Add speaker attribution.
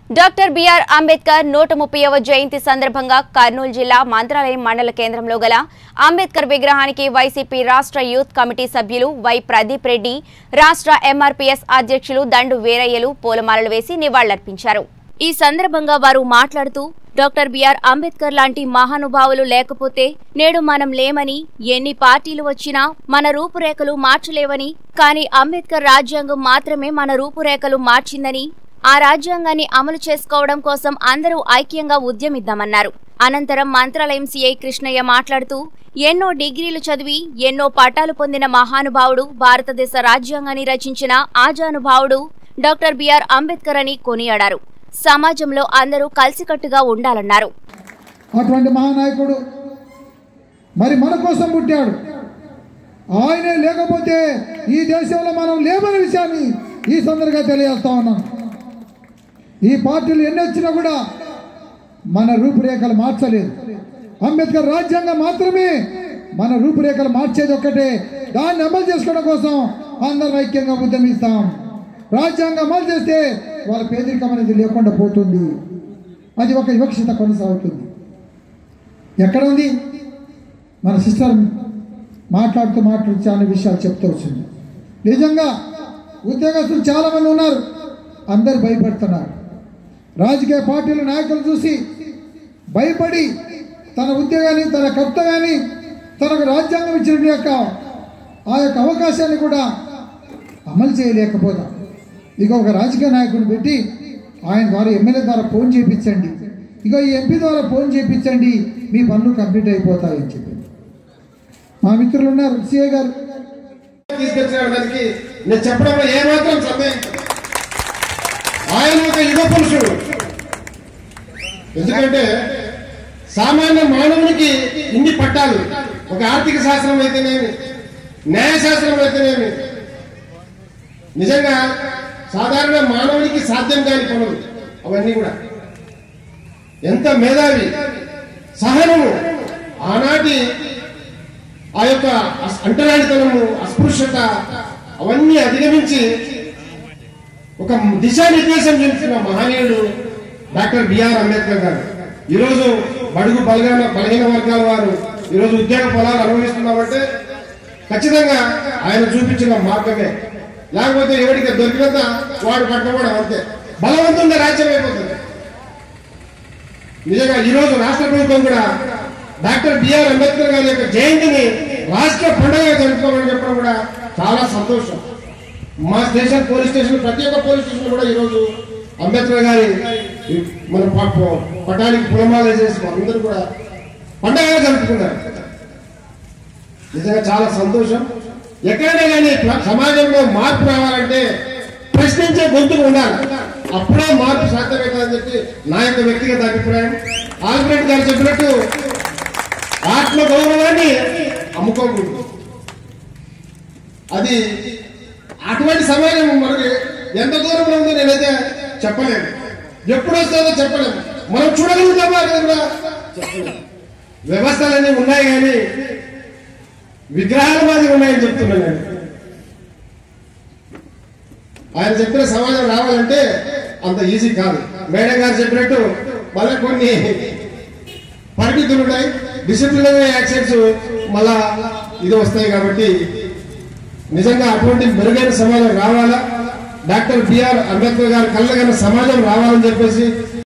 Speaker 1: doctor BR Ambedkar నూట ముప్పైవ జయంతి సందర్భంగా కర్నూలు జిల్లా మంత్రాలయం మండల కేంద్రంలో గల అంబేద్కర్ విగ్రహానికి వైసీపీ రాష్ట్ర యూత్ కమిటీ సభ్యులు వై ప్రదీప్ రెడ్డి రాష్ట్ర ఎంఆర్పీఎస్ అధ్యక్షులు దండు వీరయ్యలు పూలమాలలు వేసి నివాళులర్పించారు ఈ సందర్భంగా వారు మాట్లాడుతూ డాక్టర్ బిఆర్ అంబేద్కర్ లాంటి మహానుభావులు లేకపోతే నేడు మనం లేమని ఎన్ని పార్టీలు వచ్చినా మన రూపురేఖలు మార్చలేవని కానీ అంబేద్కర్ రాజ్యాంగం మాత్రమే మన రూపురేఖలు మార్చిందని ఆ రాజ్యాంగాన్ని అమలు చేసుకోవడం కోసం అందరూ ఐక్యంగా ఉద్యమిద్దామన్నారు అనంతరం మంత్రాలయం సీఐ కృష్ణయ్య మాట్లాడుతూ ఎన్నో డిగ్రీలు చదివి ఎన్నో పట్టాలు పొందిన మహానుభావుడు భారతదేశ రాజ్యాంగాన్ని రచించిన ఆజానుభావుడు డాక్టర్ బిఆర్ అంబేద్కర్ అని కొనియాడారు సమాజంలో అందరూ కలిసికట్టుగా ఉండాలన్నారు
Speaker 2: అటువంటి మహానాయకుడు మరి మన కోసం పుట్టాడు ఆయనే లేకపోతే ఈ దేశంలో మనం లేమనే విషయాన్ని ఈ సందర్భంగా తెలియజేస్తా ఉన్నాం ఈ పార్టీలు ఎన్ని వచ్చినా కూడా మన రూపురేఖలు మార్చలేదు అంబేద్కర్ రాజ్యాంగం మాత్రమే మన రూపురేఖలు మార్చేది ఒక్కటే దాన్ని అమలు చేసుకోవడం కోసం అందరం ఐక్యంగా ఉద్యమిస్తాం రాజ్యాంగం అమలు చేస్తే వాళ్ళ పేదరికం అనేది లేకుండా పోతుంది అది ఒక వివక్షత కొనసాగుతుంది ఎక్కడ ఉంది మన సిస్టర్ మాట్లాడుతూ మాట్లాడుతూ చాలా విషయాలు చెప్తూ వచ్చింది నిజంగా ఉద్యోగస్తులు చాలామంది ఉన్నారు అందరు భయపడుతున్నారు రాజకీయ పార్టీల నాయకులు చూసి భయపడి తన ఉద్యోగాన్ని తన కర్తవ్యాన్ని తనకు రాజ్యాంగం ఇచ్చిన యొక్క ఆ యొక్క అవకాశాన్ని కూడా అమలు చేయలేకపోతాం ఇక ఒక రాజకీయ నాయకుడిని పెట్టి ఆయన ద్వారా ఎమ్మెల్యే ద్వారా ఫోన్ చేయించండి ఇక ఈ ఎంపీ ద్వారా ఫోన్ చేయించండి మీ పనులు కంప్లీట్ అయిపోతాయని చెప్పి మా మిత్రులు ఉన్నారు సిఏ గారు
Speaker 3: తీసుకొచ్చినడానికి నేను చెప్పడంలో ఏమాత్రం సందేహించను ఆయన ఒక యుగ పురుషుడు ఎందుకంటే సామాన్య మానవునికి ఇన్ని పట్టాలు ఒక ఆర్థిక శాస్త్రం అయితేనేమి న్యాయశాస్త్రం అయితేనేమి నిజంగా సాధారణ మానవునికి సాధ్యం కాని పనులు అవన్నీ కూడా ఎంత మేధావి సహనము ఆనాటి ఆ యొక్క అస్- అంటరానితనము అస్పృశ్యత అవన్నీ అధిగమించి ఒక దిశానిర్దేశం చేసిన మహనీయుడు డాక్టర్ బిఆర్ అంబేద్కర్ గారు ఈరోజు బడుగు బలహీన బలహీన వర్గాల వారు ఈరోజు ఉద్యోగ ఫలాలు అనుభవిస్తున్నామంటే ఖచ్చితంగా ఆయన చూపించిన మార్గమే లేకపోతే ఎవరికి దొరికినంత వాడు పట్టుకోవడం అంతే బలవంతంగా రాజ్యం అయిపోతుంది నిజంగా ఈ రోజు రాష్ట్ర ప్రభుత్వం కూడా డాక్టర్ బిఆర్ అంబేద్కర్ గారి యొక్క జయంతిని రాష్ట్ర పండుగగా జరుపుకోమని చెప్పడం కూడా చాలా సంతోషం మా స్టేషన్ పోలీస్ స్టేషన్ ప్రతి ఒక్క పోలీస్ స్టేషన్ కూడా ఈరోజు అంబేద్కర్ గారి ఈ మన ప- ప- పటానికి పులమాల చేసి అందరూ కూడా పండగగా జరుపుకున్నారు నిజంగా చాలా సంతోషం ఎక్కడైనా కానీ ప్ర- సమాజంలో మార్పు రావాలంటే ప్రశ్నించే గొంతుకు ఉండాలి అప్పుడే మార్పు సాధ్యమవుతుందని చెప్పి నా యొక్క వ్యక్తిగత అభిప్రాయం ఆల్ఫ్రెడ్ గారు చెప్పినట్టు ఆత్మ గౌరవాన్ని అమ్ముకోకూడదు అది అటువంటి సమాజం మనకి ఎంత దూరంలో ఉందో నేనైతే చెప్పలేను ఎప్పుడు వస్తుందో చెప్పలేము మనం చూడగలుగుతామా అనేది కూడా చెప్పలేము వ్యవస్థలన్నీ ఉన్నాయి కానీ విగ్రహాల మాదిరి ఉన్నాయని చెప్తున్నాను నేను ఆయన చెప్పిన సమాజం రావాలంటే అంత ఈజీ కాదు మేడం గారు చెప్పినట్టు మళ్ళీ కొన్ని పరిమితులు ఉన్నాయి డిసిప్లినరీ యాక్షన్స్ మళ్ళా ఇది వస్తాయి కాబట్టి నిజంగా అటువంటి మెరుగైన సమాజం రావాలా డాక్టర్ బిఆర్ అంబేద్కర్ గారు కళ్ళగన్న సమాజం రావాలని చెప్పేసి